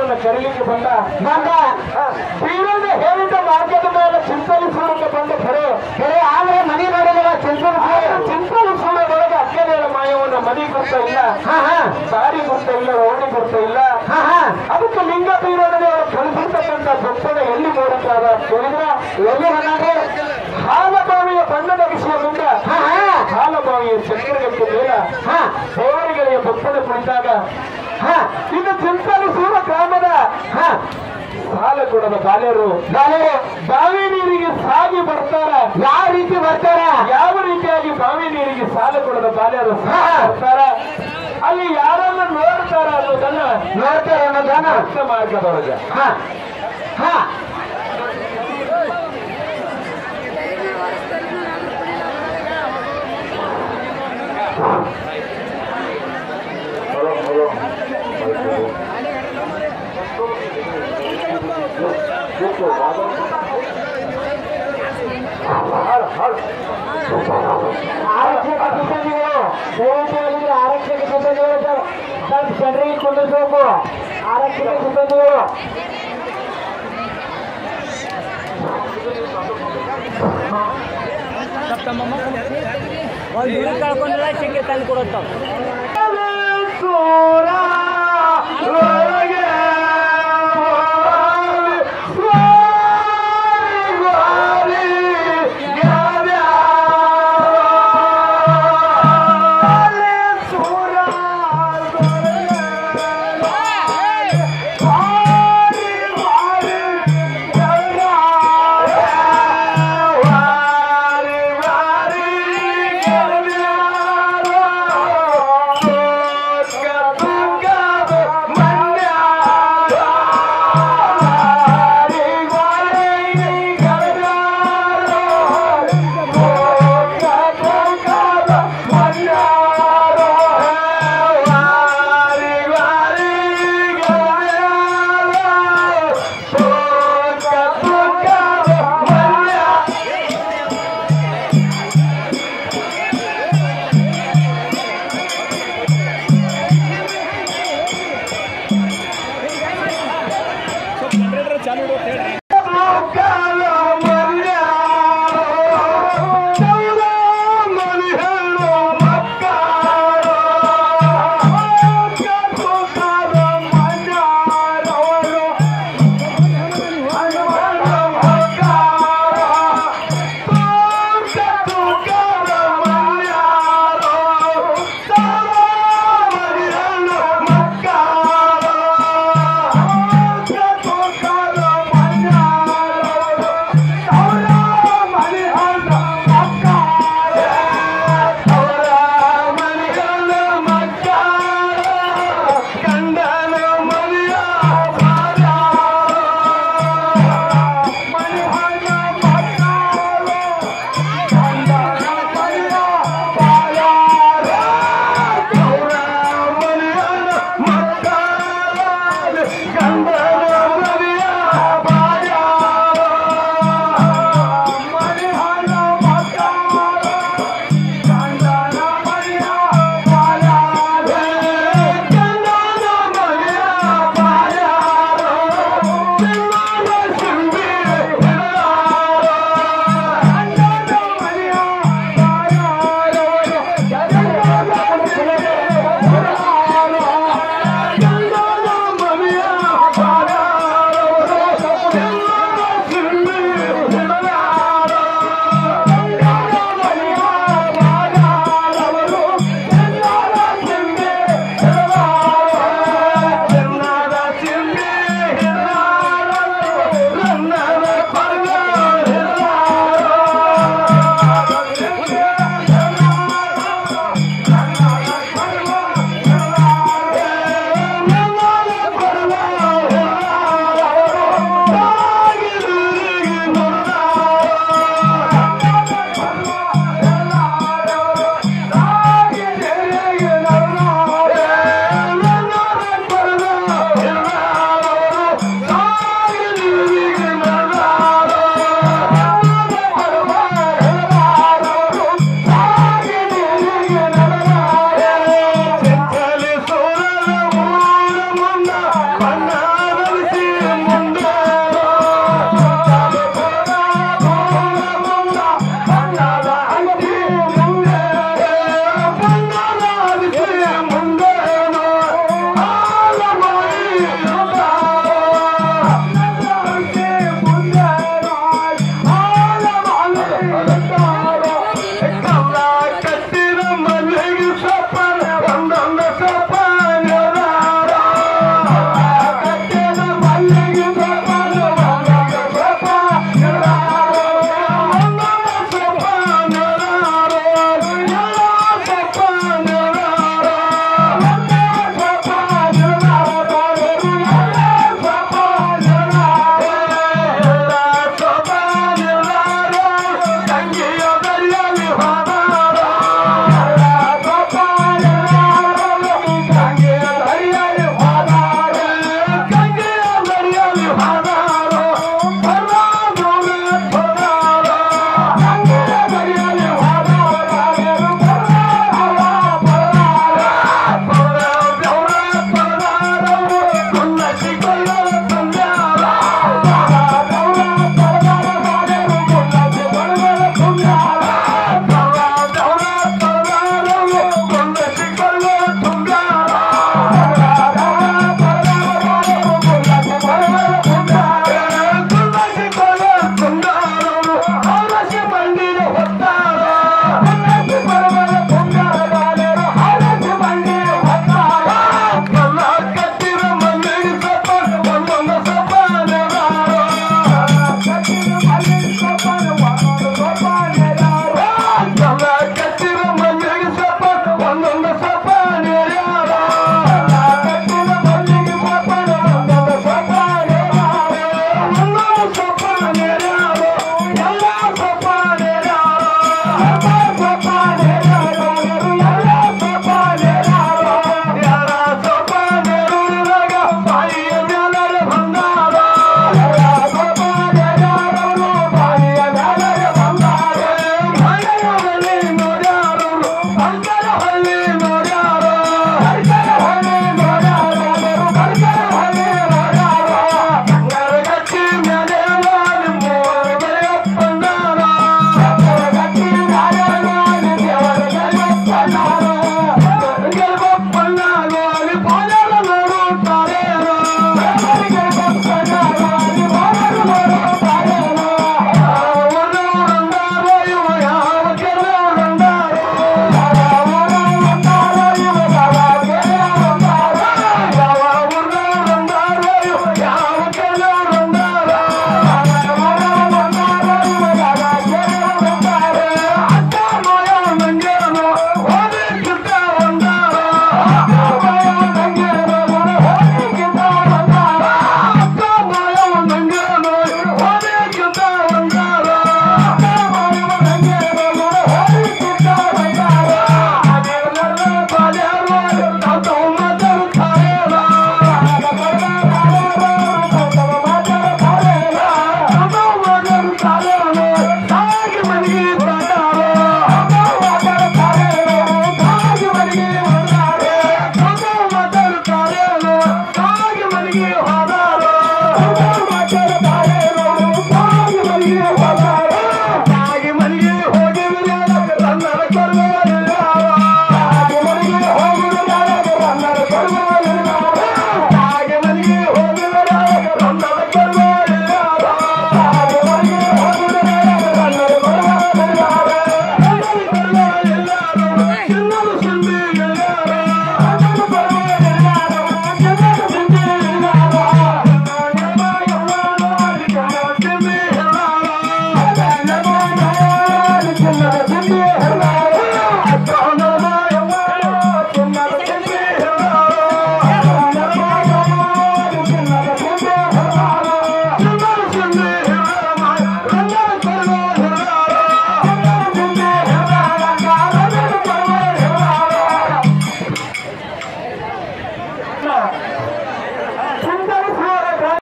ಭಕ್ತರನ್ನ ಕರೀಲಿಕ್ಕೆ ಬಂದ ಬಂದ ಬೀರಣ್ಣ ಹೇಳಿದ ಮಾರ್ಗದ ಮೇಲೆ ಚಿಂತಲಿಸುವುದಕ್ಕೆ ಬಂದ ಖರೆ ಖರೆ ಆದ್ರೆ ಮನೆ ನೋಡಿದ್ರೆ ಚಿಂತನ ಚಿಂತಲಿಸುವುದರೊಳಗೆ ಅಕ್ಕನೇಳ ಮಾಯವನ್ನ ಮನೆ ಗುರ್ತ ಇಲ್ಲ ಹಾ ಹಾ ದಾರಿ ಗುರ್ತ ಇಲ್ಲ ರೋಡಿ ಗುರ್ತ ಇಲ್ಲ ಹಾ ಹಾ ಅದಕ್ಕೆ ಲಿಂಗ ಬೀರಣ್ಣನೇ ಅವರು ಕಳಿಸಿರ್ತಕ್ಕಂಥ ಭಕ್ತನ ಎಲ್ಲಿ ನೋಡುತ್ತಾರ ಕೇಳಿದ್ರ ಎಲ್ಲಿ ಬಂದಾಗೆ ಹಾಲಬಾವಿಯ ಬಣ್ಣದ ವಿಷಯದಿಂದ ಹಾ ಹಾ ಹಾಲಬಾವಿಯ ಚಕ್ರಗಟ್ಟಿ ಮೇಲ ಹಾ ದೇವರಿಗೆಳೆಯ ಭಕ್ತನ ಕುಳಿತಾಗ ಹಾ ಇದು ಚಿಂತಲಿಸುವ ಗ್ರಾಮದ ಹಾ ಸಾಲ ಕೊಡದ ಬಾಲ್ಯರು ಬಾಲೆ ಬಾವಿ ನೀರಿಗೆ ಸಾಗಿ ಬರ್ತಾರ ಯಾವ ರೀತಿ ಬರ್ತಾರ ಯಾವ ರೀತಿಯಾಗಿ ಬಾವಿ ನೀರಿಗೆ ಸಾಲ ಕೊಡದ ಬಾಲ್ಯರು ಹಾ. ಬರ್ತಾರ ಅಲ್ಲಿ ಯಾರನ್ನ ನೋಡ್ತಾರ ಅನ್ನೋದನ್ನ ನೋಡ್ತಾರೆ ಅನ್ನೋದನ್ನ ಅರ್ಥ ಮಾರ್ಗದೊಳಗ ಹಾ ಹಾ ಆರಕ್ಷಕ ಸಿಬ್ಬಂದಿಗಳು ದಯವಿಟ್ಟು ಆರಕ್ಷಕ ಸಿಬ್ಬಂದಿಗಳು ಸ್ವಲ್ಪ ಸ್ವಲ್ಪ ಜನರಿಗೆ ಕುಂದಿರ್ಬೇಕು ಆರಕ್ಷಕ ಸಿಬ್ಬಂದಿಗಳು ಒಂದು ಹುಡುಗ ಕಳ್ಕೊಂಡ್ರೆ ಸಿಕ್ಕಿ ತಂದು ಕೊಡುತ್ತಾವ ಸೂರ